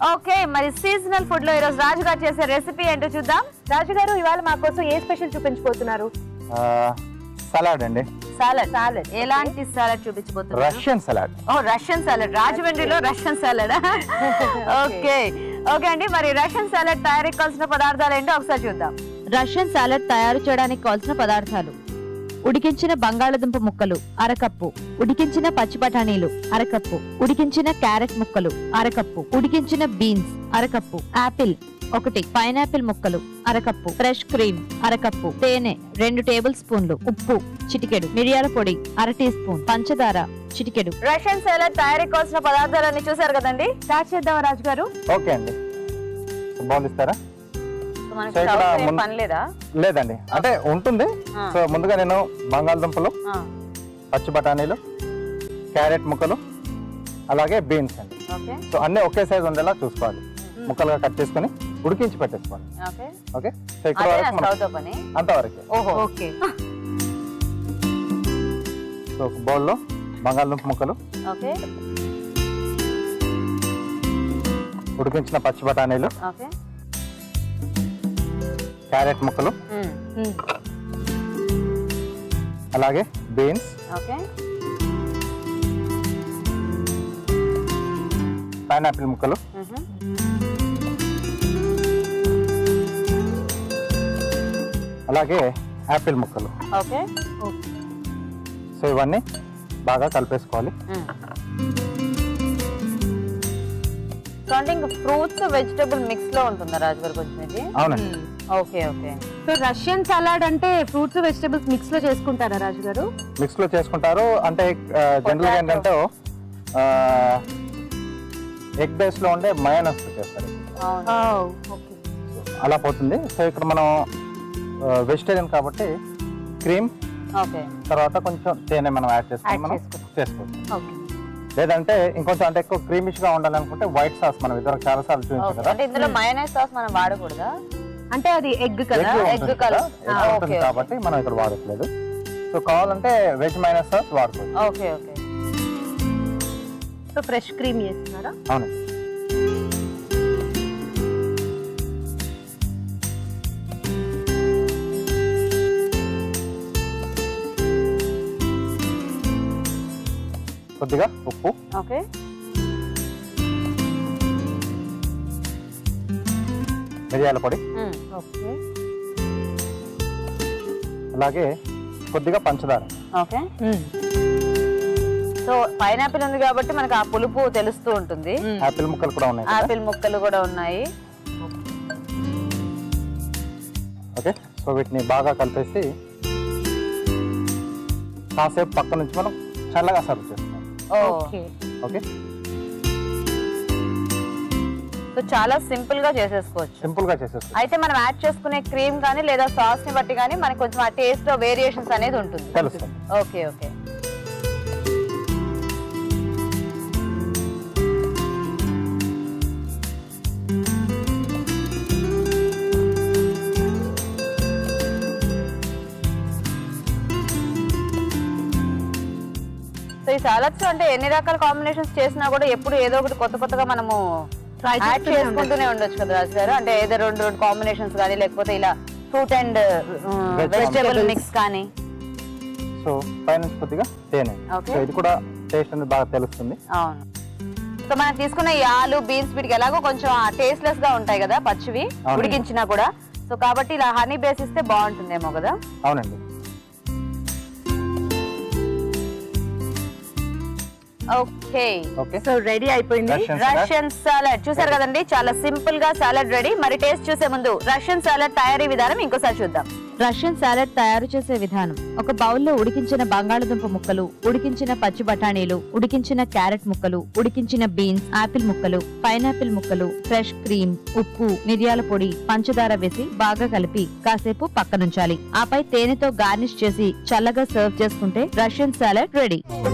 Okay మరి seasonal food లో ఈరోజు రాజు గారు చేసే రెసిపీ ఏంటో చూద్దాం రాజు గారు ఇవాళ మా కోసం ఏ స్పెషల్ చూపించబోతున్నారు సలాడ్ అండి సాలడ్ సాలడ్ ఎలాంటి సాలడ్ చూపించబోతున్నారు రష్యన్ సలాడ్ ఓ రష్యన్ సాలడ్ రాజమండ్రిలో రష్యన్ సాలడ్ ఓకే ఓకే అండి మరి రష్యన్ సాలడ్ తయారీకి కావాల్సిన పదార్థాలు ఏంటో ఒకసారి చూద్దాం రష్యన్ సాలడ్ తయారు చేయడానికి కావాల్సిన పదార్థాలు ఉడికించిన బంగాళదుంప ముక్కలు అరకప్పు ఉడికించిన పచ్చి బఠానీలు అరకప్పు ఉడికించిన క్యారెట్ ముక్కలు అరకప్పు ఉడికించిన బీన్స్ అరకప్పు ఆపిల్ ఒకటి పైనాపిల్ ముక్కలు అరకప్పు ఫ్రెష్ క్రీమ్ అరకప్పు తేనె రెండు టేబుల్ స్పూన్లు ఉప్పు చిటికెడు మిరియాల పొడి అర టీ స్పూన్ పంచదార చిటికెడు రష్యన్ సాలడ్ తయారీకి కావాల్సిన పదార్థాలన్నీ చూసారు కదండి స్టార్ట్ చేద్దాం రాజు గారు ఓకే అండి బౌల్ ఇస్తారా సో మనకి సో ఇక్కడ స్టవ్ ఏం ముందు- పని లేదా లేదండి అంటే ఉంటుంది ఆ. సో ముందుగా నేను బంగాళదుంపలు ఆ, పచ్చి బఠానీలు క్యారెట్ ముక్కలు అలాగే బీన్స్ అండి ఓకే సో అన్నీ ఒకే సైజ్ ఉండేలా చూసుకోవాలి ముక్కలుగా కట్ చేసుకొని ఉడికించి పెట్టేసుకోవాలి ఓకే ఓకే సో ఇక్కడ అదే వరకు మనం స్టవ్ తో పని అంతవరకు ఓహో ఓకే సో ఒక బౌల్లో బంగాళదుంప ముక్కలు ఓకే ఉడికించిన పచ్చి బఠానీలు ఓకే క్యారెట్ ముక్కలు ఉమ్, అలాగే బీన్స్ ఓకే పైనాపిల్ ముక్కలు మ్హూ. అలాగే యాపిల్ ముక్కలు ఓకే సో ఇవన్నీ బాగా కలిపేసుకోవాలి మ్మ్. సో అంటే ఇంకా ఫ్రూట్స్ వెజిటబుల్ మిక్స్ లో ఉంటుందా రాజు గారు కొంచెం ఇది అవునండి okay okay so Russian salad అంటే ఫ్రూట్స్ వెజిటబుల్స్ మిక్స్ లో చేసుకుంటారా రాజు గారు మిక్స్ లో చేసుకుంటారు అంటే జనరల్ గా ఏంటంటే ఎగ్ బేస్ లో ఉండే మయోనస్ చేస్తారు అవును ఓకే అలా పోతుంది సో ఇక్కడ మనం వెజిటేరియన్ కాబట్టి క్రీమ్ ఓకే తర్వాత కొంచెం తేనె మనం యాడ్ చేసుకొని Add మనం చేసుకుంటాం. చేసుకోవచ్చు ఓకే లేదంటే ఇంకొంచెం అంటే ఎక్కువ క్రీమిష్ గా ఉండాలనుకుంటే వైట్ సాస్ మనం ఇద్దరు చాలా సార్లు చూపించాం ఓకే కదా అంటే ఇందులో మయోనైస్ సాస్ మనం వాడకూడదా అంటే అది ఎగ్ కదా Egg ఉంటుంది egg కదా, కలర్. egg ఆ, ఉంటుంది okay, కాబట్టి మనం ఇక్కడ వాడట్లేదు సో కావాలంటే వెజ్ మైనస్ సాస్ వాడుకోవచ్చు okay okay so fresh cream చేస్తున్నారా అవునండి కొద్దిగా ఉప్పు ఓకే మిరియాల పొడి మ్మ్. ఓకే అలాగే కొద్దిగా పంచదార ఓకే సో పైనాపిల్ ఉంది కాబట్టి మనకు ఆ పులుపు తెలుస్తూ ఉంటుంది యాపిల్ ముక్కలు కూడా ఉన్నాయి కదా ఆపిల్ ముక్కలు కూడా ఉన్నాయి ఓకే సో వీటిని బాగా కలిపేసి కాసేపు పక్క నుంచి మనం చల్లగా సర్వ్ చేస్తాం ఓ ఓకే ఓకే సో చాలా సింపుల్ గా చేసేసుకోవచ్చు సింపుల్ గా చేసేస్తాం అయితే మనం యాడ్ చేసుకునే క్రీమ్ కానీ లేదా సాస్ ని బట్టి కానీ మనకి కొంచెం ఆ టేస్ట్ లో వేరియేషన్స్ అనేది ఉంటుంది తెలుస్తుంది ఓకే ఓకే సో ఈ సాలడ్స్ అంటే ఎన్ని రకాల కాంబినేషన్స్ చేసినా కూడా ఎప్పుడు ఏదో ఒకటి కొత్త కొత్తగా మనము Try యాడ్ చేస్తూనే చేసుకుంటూనే ఉండొచ్చు కదా రాజు గారు అంటే ఏదో రెండు రెండు కాంబినేషన్స్ కానీ లేకపోతే ఇలా fruit and Veg vegetable vegetables. Mix కానీ సో పైనుంచి కొద్దిగా తేనె Okay. సో ఇది కూడా టేస్ట్ అనేది బాగా తెలుస్తుంది అవును సో మనం తీసుకున్న ఈ ఆలు బీన్స్ వీటికి ఎలాగో కొంచెం టేస్ట్లెస్ గా ఉంటాయి కదా పచ్చివి అవును. ఉడికించినా కూడా సో కాబట్టి ఇలా హనీ బేస్ ఇస్తే బాగుంటుందేమో కదా అవునండి ఓకే ఓకే సో రెడీ అయిపోయింది Russian salad. రష్యన్ సాలడ్ చూసారు కదండి చాలా సింపుల్ గా సాలడ్ రెడీ మరి టేస్ట్ చూసే ముందు రష్యన్ సాలడ్ తయారీ విధానం ఇంకోసారి చూద్దాం రష్యన్ సాలడ్ తయారు చేసే విధానం ఒక బౌల్లో ఉడికించిన బంగాళదుంప ముక్కలు ఉడికించిన పచ్చి బఠానీలు ఉడికించిన క్యారెట్ ముక్కలు ఉడికించిన బీన్స్ ఆపిల్ ముక్కలు పైనాపిల్ ముక్కలు ఫ్రెష్ క్రీమ్ ఉప్పు మిరియాల పొడి పంచదార వేసి బాగా కలిపి కాసేపు పక్కనుంచాలి ఆపై తేనెతో గార్నిష్ చేసి చల్లగా సర్వ్ చేసుకుంటే రష్యన్ సాలడ్ రెడీ